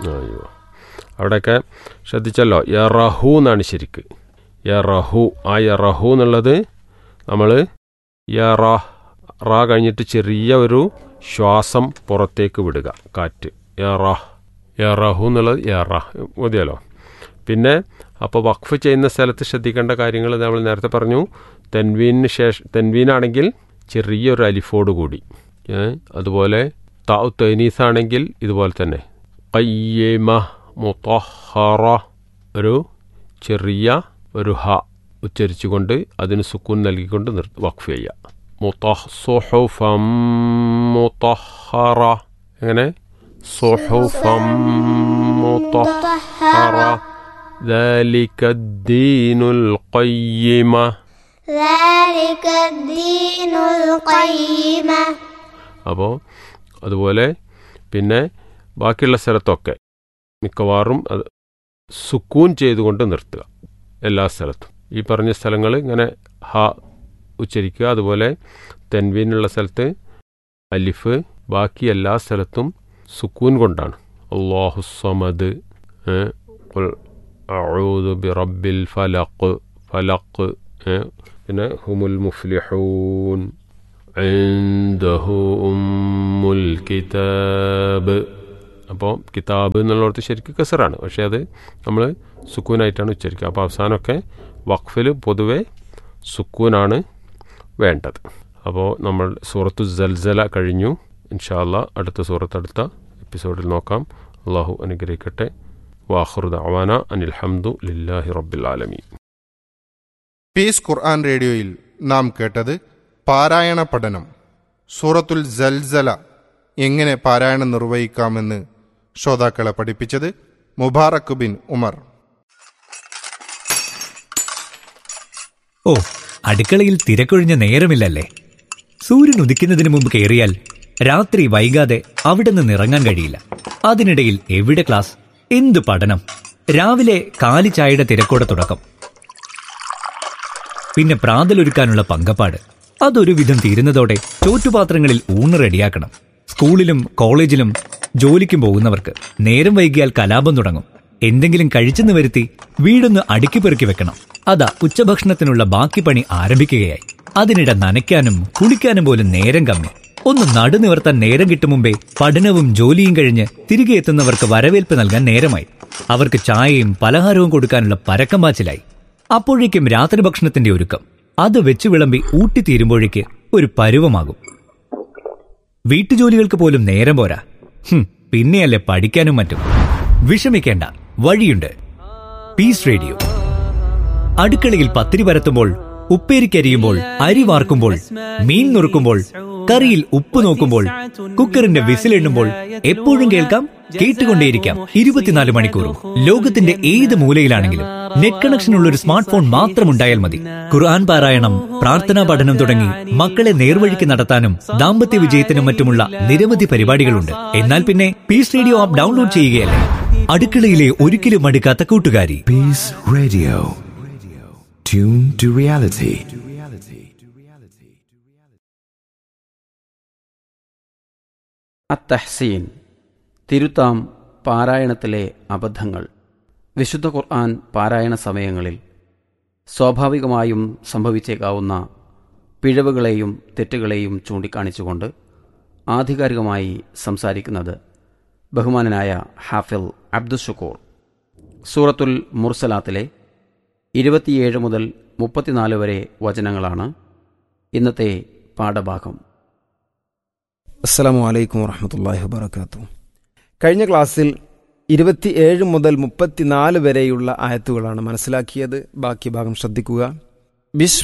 അയ്യോ അവിടെയൊക്കെ ശ്രദ്ധിച്ചല്ലോ യറഹു എന്നാണ് ശരിക്ക് യറഹു ആ യറഹു എന്നുള്ളത് നമ്മൾ യറ റ കഴിഞ്ഞിട്ട് ചെറിയ ഒരു ശ്വാസം പുറത്തേക്ക് വിടുക കാറ്റ് യറ യറഹു എന്നുള്ളത് യറ മതിയല്ലോ പിന്നെ അപ്പോൾ വഖഫ് ചെയ്യുന്ന സ്ഥലത്ത് ശ്രദ്ധിക്കേണ്ട കാര്യങ്ങൾ നമ്മൾ നേരത്തെ പറഞ്ഞു തെൻവീനിന് ശേഷം തെൻവീനാണെങ്കിൽ ചെറിയൊരു അലിഫോട് കൂടി ഏ, അതുപോലെ താഉ തൈനീസ് ആണെങ്കിൽ ഇതുപോലെ തന്നെ കയ്യേമ മുത്തഹറ ഒരു ചെറിയ ഒരു ഹ ഉച്ചരിച്ചുകൊണ്ട് അതിന് സുക്കൂൻ നൽകിക്കൊണ്ട് നിർ വഖഫ് ചെയ്യുക മുത്തഹ് സുഹുഫം മുത്തഹറ എങ്ങനെ സുഹുഫം മുത്തഹറ ذلك الدين القيمة ذلك الدين القيمة അപ്പോൾ അതുപോലെ പിന്നെ ബാക്കിയുള്ള സ്ഥലത്തൊക്കെ മിക്കവാറും അത് സുക്കൂൻ ചെയ്തുകൊണ്ട് നിർത്തുക എല്ലാ സ്ഥലത്തും ഈ പറഞ്ഞ സ്ഥലങ്ങൾ ഇങ്ങനെ ഹ ഉച്ചരിക്കുക അതുപോലെ തെൻവീനുള്ള സ്ഥലത്ത് അലിഫ് ബാക്കി എല്ലാ സ്ഥലത്തും സുക്കൂൻ കൊണ്ടാണ് അള്ളാഹു സമദ് ഏ, ഖുൽ അഊദു ബിറബ്ബിൽ ഫലഖ് ഫലഖ് ഏ, പിന്നെ ഹുമുൽ മുഫ്ലിഹൂൻ عنده أم الكتاب അപ്പോൾ കിതാബ് എന്നുള്ളിടത്ത് ശരിക്കും കസറാണ് പക്ഷേ അത് നമ്മൾ സുക്കൂനായിട്ടാണ് ഉച്ചരിക്കുക അപ്പോൾ അവസാനമൊക്കെ വഖഫിൽ പൊതുവെ സുക്കൂനാണ് വേണ്ടത് അപ്പോൾ നമ്മൾ സൂറത്തു ജൽസല കഴിഞ്ഞു ഇൻഷാല്ല അടുത്ത സൂറത്ത് അടുത്ത എപ്പിസോഡിൽ നോക്കാം അള്ളാഹു അനുഗ്രഹിക്കട്ടെ വാഹുറുദ് അവാന അനിൽഹംദു ലില്ലാഹി റബ്ബിൽ ആലമീൻ പീസ് ഖുർആൻ റേഡിയോയിൽ നാം കേട്ടത് പാരായണ പഠനം സൂറത്തുൽ ജൽസല എങ്ങനെ പാരായണം നിർവഹിക്കാമെന്ന് ശ്രോതാക്കളെ പഠിപ്പിച്ചത് മുബാറക് ബിൻ ഉമർ ഓ അടുക്കളയിൽ തിരക്കൊഴിഞ്ഞ നേരമില്ലല്ലേ സൂര്യൻ ഉദിക്കുന്നതിന് മുമ്പ് കയറിയാൽ രാത്രി വൈകാതെ അവിടെ നിന്ന് ഇറങ്ങാൻ കഴിയില്ല അതിനിടയിൽ എവിടെ ക്ലാസ് എന്ത് പഠനം രാവിലെ കാലി ചായയുടെ തിരക്കോടെ തുടക്കം പിന്നെ പ്രാതലൊരുക്കാനുള്ള പങ്കപ്പാട് അതൊരു വിധം തീരുന്നതോടെ ചോറ്റുപാത്രങ്ങളിൽ ഊണ് റെഡിയാക്കണം സ്കൂളിലും കോളേജിലും ജോലിക്കും പോകുന്നവർക്ക് നേരം വൈകിയാൽ കലാപം തുടങ്ങും എന്തെങ്കിലും കഴിച്ചെന്ന് വരുത്തി വീടൊന്ന് അടുക്കി പെറുക്കി വെക്കണം അതാ ഉച്ചഭക്ഷണത്തിനുള്ള ബാക്കി പണി ആരംഭിക്കുകയായി അതിനിടെ നനയ്ക്കാനും കുളിക്കാനും പോലും നേരം കമ്മി ഒന്ന് നടുനിവർത്താൻ നേരം കിട്ടും മുമ്പേ പഠനവും ജോലിയും കഴിഞ്ഞ് തിരികെ എത്തുന്നവർക്ക് വരവേൽപ്പ് നൽകാൻ നേരമായി അവർക്ക് ചായയും പലഹാരവും കൊടുക്കാനുള്ള പരക്കം പാച്ചിലായി അപ്പോഴേക്കും രാത്രി ഭക്ഷണത്തിന്റെ ഒരുക്കം അത് വെച്ച് വിളമ്പി ഊട്ടിത്തീരുമ്പോഴേക്ക് ഒരു പരുവമാകും വീട്ടുജോലികൾക്ക് പോലും നേരം പോരാ ഹും, പിന്നെയല്ലേ പഠിക്കാനും മറ്റും വിഷമിക്കേണ്ട വഴിയുണ്ട് പീസ് റേഡിയോ അടുക്കളയിൽ പത്തിരി പരത്തുമ്പോൾ ഉപ്പേരിക്കരിയുമ്പോൾ അരി വാർക്കുമ്പോൾ മീൻ നുറുക്കുമ്പോൾ കറിയിൽ ഉപ്പ് നോക്കുമ്പോൾ കുക്കറിന്റെ വിസിലെണ്ണുമ്പോൾ എപ്പോഴും കേൾക്കാം കേട്ടുകൊണ്ടേയിരിക്കാം ഇരുപത്തിനാല് മണിക്കൂറും ലോകത്തിന്റെ ഏത് മൂലയിലാണെങ്കിലും നെറ്റ് കണക്ഷൻ ഉള്ള ഒരു സ്മാർട്ട് ഫോൺ മാത്രം ഉണ്ടായാൽ മതി ഖുർആൻ പാരായണം പ്രാർത്ഥനാ പഠനം തുടങ്ങി മക്കളെ നേർവഴിക്ക് നടത്താനും ദാമ്പത്യ വിജയത്തിനും മറ്റുമുള്ള നിരവധി പരിപാടികളുണ്ട് എന്നാൽ പിന്നെ പീസ് റേഡിയോ ആപ്പ് ഡൗൺലോഡ് ചെയ്യുകയല്ലേ അടുക്കളയിലെ ഒരിക്കലും മടുക്കാത്ത കൂട്ടുകാരി Peace Radio. Tune to reality. അത്തഹ്സീൻ തിരുത്താം പാരായണത്തിലെ അബദ്ധങ്ങൾ വിശുദ്ധ ഖുർആൻ പാരായണ സമയങ്ങളിൽ സ്വാഭാവികമായും സംഭവിച്ചേക്കാവുന്ന പിഴവുകളെയും തെറ്റുകളെയും ചൂണ്ടിക്കാണിച്ചുകൊണ്ട് ആധികാരികമായി സംസാരിക്കുന്നത് ബഹുമാനനായ ഹാഫിൽ അബ്ദുഷക്കൂർ സൂറത്തുൽ മുർസലാത്തിലെ ഇരുപത്തിയേഴ് മുതൽ മുപ്പത്തിനാല് വരെ വചനങ്ങളാണ് ഇന്നത്തെ പാഠഭാഗം അസ്സലാമു അലൈക്കും വറഹമത്തല്ലാഹി വബർക്കാത്തു കഴിഞ്ഞ ക്ലാസ്സിൽ ഇരുപത്തിയേഴ് മുതൽ മുപ്പത്തിനാല് വരെയുള്ള ആയത്തുകളാണ് മനസ്സിലാക്കിയത് ബാക്കി ഭാഗം ശ്രദ്ധിക്കുക ബിസ്